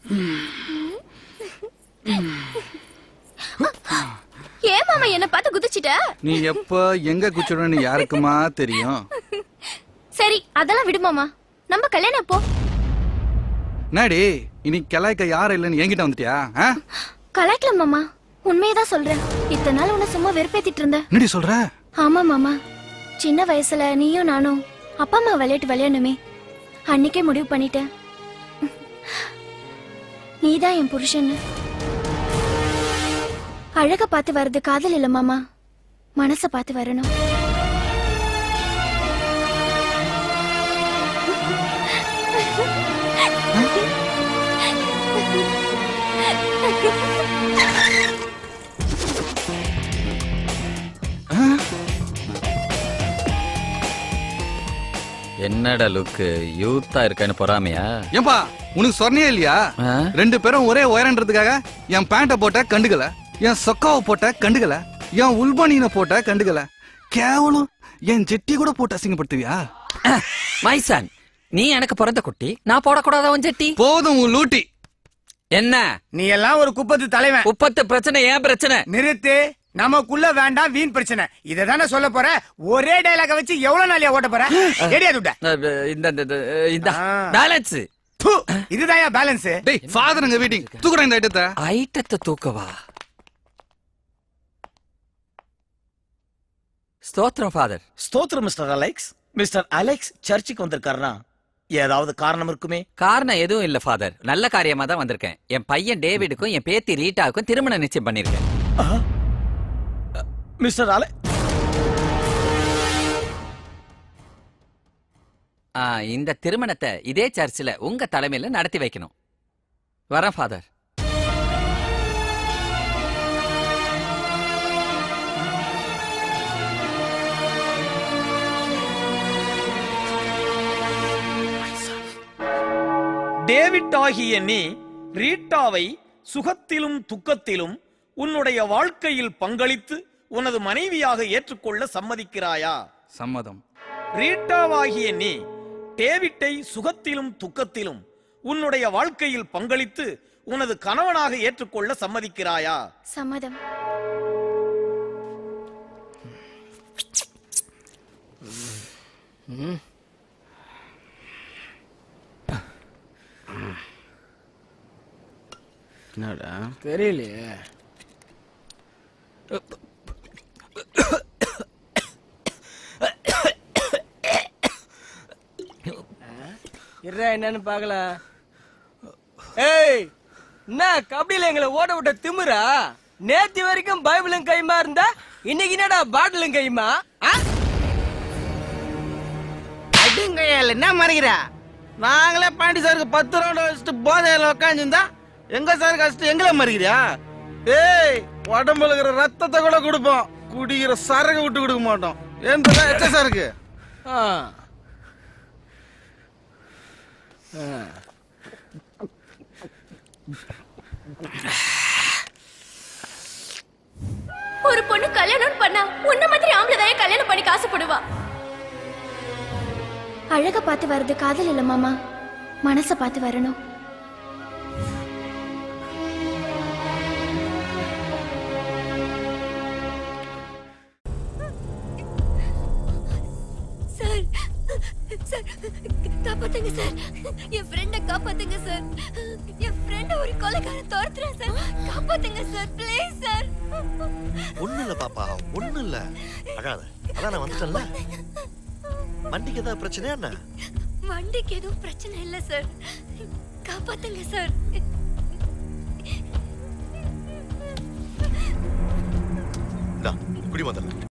ஏன் மாமா என்ன பார்த்து குதிச்சிட்ட நீ எப்ப எங்க குச்சிடுன்னு யாருக்குமா தெரியும் சரி அதெல்லாம் விடு மாமா நம்ம கல்யாணம் எப்போ நாடி இனி கிளாய்க்க யாரும் இல்லைன்னு என்கிட்ட வந்துட்டியா ஆ? கலாய்க்கலாம் மாமா உண்மையதான் சொல்றேன் இத்தனை நாள் உன்னை சும்மா வெறுப்பேத்திட்டு இருந்த என்னடி சொல்ற ஆமா மாமா சின்ன வயசுல நீயும் நானும் அப்பா அம்மா விளையாட்டு விளையாடணுமே அன்னைக்கே முடிவு பண்ணிட்டேன் நீதான் என் புருஷன்னு அழக பார்த்து வர்றது காதல் இல்ல மாமா மனச பார்த்து வரணும் என்னடா லுக்கு யூத்தா இருக்கேன்னு பொறாமையா ஏன்பா உனக்கு சொன்னியே இல்லையா ஆ? ரெண்டு பேரும் ஒரே உயரன்றதுக்காக என் பேண்ட போட்ட கண்டுக்கல என் சொக்காவை போட்ட கண்டுக்கல என் உள்பனியனை போட்ட கண்டுக்கல கேவலம் என் ஜெட்டி கூட போட்டு அசிங்கப்படுத்துவியா மைசான் நீ எனக்கு பிறந்த குட்டி நான் போடக்கூடாத உன் ஜெட்டி போதும் உன் லூட்டி என்ன நீ எல்லாம் ஒரு குப்பத்து தலைவன் உப்பத்து பிரச்சனை ஏன் பிரச்சனை நிறுத்து நமக்குள்ள வேண்டாம் வீண் பிரச்சனை இதை தானே சொல்ல போற ஒரே டைலாக வச்சு எவ்வளவு நாளையா ஓட்ட போற எடியா துட்ட அஹ், இந்த இந்த- இந்த இந்த ஆ. பேலன்ஸ் இதுதான் பேலன்ஸ் டேய் ஃபாதருங்க வீட்டிங் தூக்குறேன் இந்த ஐட்டத்தை ஐட்டத்தை தூக்கவா ஸ்தோத்திரம் ஃபாதர் ஸ்தோத்திரம் மிஸ்டர் அலெக்ஸ் மிஸ்டர் அலெக்ஸ் சர்ச்சுக்கு வந்திருக்காருனா ஏதாவது காரணம் இருக்குமே காரணம் எதுவும் இல்ல ஃபாதர் நல்ல காரியமா தான் வந்திருக்கேன் என் பையன் டேவிடுக்கும் என் பேத்தி ரீட்டாவுக்கும் திருமணம் நிச்சயம் பண்ணிருக்கேன் மிஸ்டர் அலை ஆ, இந்த திருமணத்தை இதே சர்ச்சில் உங்க தலைமையில நடத்தி வைக்கணும் வரேன் ஃபாதர் டேவிட் ஆகிய நீ ரீட்டாவை சுகத்திலும் துக்கத்திலும் உன்னுடைய வாழ்க்கையில் பங்களித்து உனது மனைவியாக ஏற்றுக்கொள்ள சம்மதிக்கிறாயா சம்மதம் ரீட்டாவாகிய நீ டேவிட்டை சுகத்திலும் துக்கத்திலும் உன்னுடைய வாழ்க்கையில் பங்களித்து உனது கணவனாக ஏற்றுக்கொள்ள சம்மதிக்கிறாயா சம்மதம் என்னடா தெரியலையே இருடா என்னன்னு பார்க்கலாம் ஏய் என்ன கபடியில எங்களை ஓட விட்ட திமிரா நேத்து வரைக்கும் பைபிளும் கைமா இருந்தா இன்னைக்கு என்னடா பாட்டிலும் கைமா அடிங்கையால என்ன மறைக்கிறா நாங்களே பாண்டி சாருக்கு பத்து ரவுண்ட் வச்சுட்டு போதையில உட்காந்துருந்தா எங்க சாருக்கு வச்சுட்டு எங்களை மறிக்கிறியா ஏய் உடம்புல இருக்கிற ரத்தத்தை கூட கொடுப்போம் குடிக்கிற சரக்கு விட்டு கொடுக்க மாட்டோம் எந்த எச்ச சரக்கு ஒரு பொண்ணு கல்யாணம் பண்ணா உன்ன மாதிரி ஆம்பளை தான் கல்யாணம் பண்ணி காசுப்படுவா அழக பார்த்து வர்றது காதல் இல்ல மாமா மனச பார்த்து வரணும் சார் சார் காப்பாத்துங்க சார் என் ஃப்ரெண்ட காப்பாத்துங்க சார் என் ஃப்ரெண்ட ஒரு கொலைக்காரன் துரத்துறேன் சார் காப்பாத்துங்க சார் ப்ளீஸ் சார் ஒண்ணு இல்ல பாப்பா ஒண்ணு இல்ல அழாத அதான் நான் வந்துட்டேன்ல வண்டிக்கு ஏதாவது பிரச்சனையா என்ன வண்டிக்கு எதுவும் பிரச்சனை இல்ல சார் காப்பாத்துங்க சார் இந்தா, குடி முதல்ல